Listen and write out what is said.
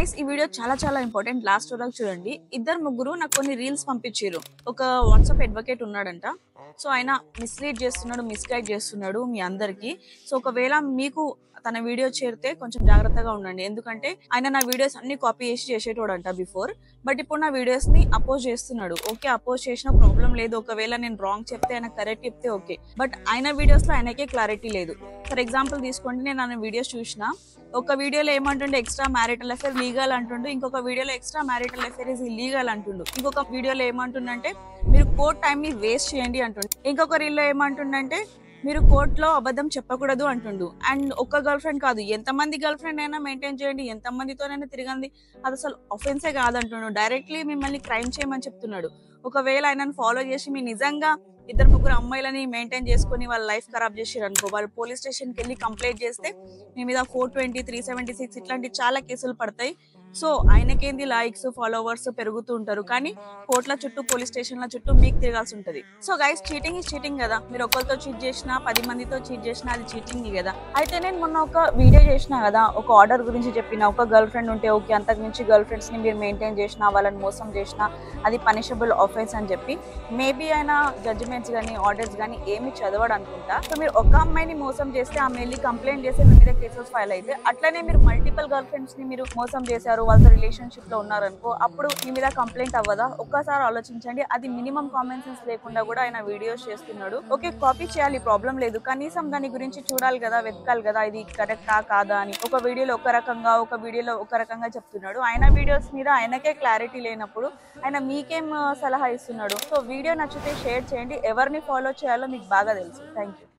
guys ఈ video చాలా చాలా ఇంపార్టెంట్ లాస్ట్ వరకు చూడండి ఇద్దరు ముగ్గురు నాకు కొన్ని రీల్స్ పంపించారు ఒక వాట్సాప్ అడ్వకేట్ ఉన్నాడంట సో ఆయన మిస్లీడ్ చేస్తున్నాడు మిస్గైడ్ చేస్తున్నాడు మీ అందరికి సో ఒకవేళ మీకు తన వీడియో చేరితే కొంచెం జాగ్రత్తగా ఉండండి ఎందుకంటే ఆయన నా వీడియోస్ అన్ని కాపీ చేసి చేసేటోడంట బిఫోర్ బట్ ఇప్పుడు నా వీడియోస్ ని అపోజ్ చేస్తున్నాడు ఓకే అపోజ్ చేసిన ప్రాబ్లం లేదు ఒకవేళ నేను రాంగ్ చెప్తే ఆయన కరెక్ట్ చెప్తే ఓకే బట్ ఆయన వీడియోస్ లో ఆయనకే క్లారిటీ లేదు ఫర్ ఎగ్జాంపుల్ తీసుకోండి నేను ఆయన వీడియోస్ చూసిన ఒక వీడియోలో ఏమంటుండే ఎక్స్ట్రా మ్యారిటల్ అఫేర్ లీగల్ అంటుండు ఇంకొక వీడియోలో extra marital affair is illegal అంటుండు ఇంకొక వీడియోలో ఏమంటుండంటే మీరు కోర్ట్ టైం ని వేస్ట్ చేయండి అంటుండు ఇంకొక రీల్లో ఏమంటుండంటే మీరు కోర్టులో అబద్ధం చెప్పకూడదు అంటుండు అండ్ ఒక్క గర్ల్ ఫ్రెండ్ కాదు ఎంతమంది గర్ల్ ఫ్రెండ్ అయినా మెయింటైన్ చేయండి ఎంతమందితోనైనా తిరగండి అది అసలు ఒఫెన్సే కాదంటుండు డైరెక్ట్లీ మిమ్మల్ని క్రైమ్ చేయమని చెప్తున్నాడు ఒకవేళ ఆయనను ఫాలో చేసి మీ నిజంగా ఇద్దరు ముగ్గురు అమ్మాయిలని మెయింటైన్ చేసుకుని వాళ్ళ లైఫ్ ఖరాబ్ చేసారు అనుకో వాళ్ళు పోలీస్ స్టేషన్కి వెళ్ళి కంప్లైంట్ చేస్తే మీ మీద four twenty three seventy six ఇట్లాంటి చాలా కేసులు పడతాయి సో ఆయనకేంది లైక్స్ ఫాలోవర్స్ పెరుగుతూ ఉంటారు కానీ కోర్టుల చుట్టూ పోలీస్ స్టేషన్ల చుట్టూ మీకు తిరగాల్సి ఉంటుంది so guys cheating is cheating కదా మీరు ఒకరితో చీట్ చేసినా పది మందితో చీట్ చేసినా అది చీటింగ్ కదా అయితే నేను మొన్న ఒక వీడియో చేసిన కదా ఒక ఆర్డర్ గురించి చెప్పిన ఒక గర్ల్ ఫ్రెండ్ ఉంటే ఓకే అంతకు మించి గర్ల్ ఫ్రెండ్స్ ని మీరు మెయింటైన్ చేసినా వాళ్ళని మోసం చేసినా అది పనిషబుల్ ఆఫెన్స్ అని చెప్పి మేబీ ఆయన జడ్జిమెంట్స్ కానీ ఆర్డర్స్ కానీ ఏమి చదవడు అనుకుంటా సో మీరు ఒక అమ్మాయిని మోసం చేస్తే ఆమె వెళ్ళి కంప్లైంట్ చేస్తే మీ మీద కేసెస్ ఫైల్ అయితే అట్లనే మీరు మల్టిపుల్ గర్ల్ ఫ్రెండ్స్ ని మీరు మోసం చేశారు వాళ్ళతో రిలేషన్షిప్ లో ఉన్నారనుకో అప్పుడు మీ మీద కంప్లైంట్ అవ్వదా ఒక్కసారి ఆలోచించండి అది మినిమం కామన్ సెన్స్ లేకుండా కూడా ఆయన వీడియోస్ చేస్తున్నాడు ఓకే కాపీ చేయాలి ప్రాబ్లం లేదు కనీసం దాని గురించి చూడాలి కదా వెతకాలి కదా ఇది కరెక్టా కాదా అని ఒక వీడియోలో ఒక రకంగా ఒక వీడియోలో ఒక రకంగా చెప్తున్నాడు ఆయన వీడియోస్ మీద ఆయనకే క్లారిటీ లేనప్పుడు ఆయన మీకేం ఆ, సలహా ఇస్తున్నాడు సో వీడియో నచ్చితే షేర్ చేయండి ఎవరిని ఫాలో చేయాలో మీకు బాగా తెలుసు థ్యాంక్ యూ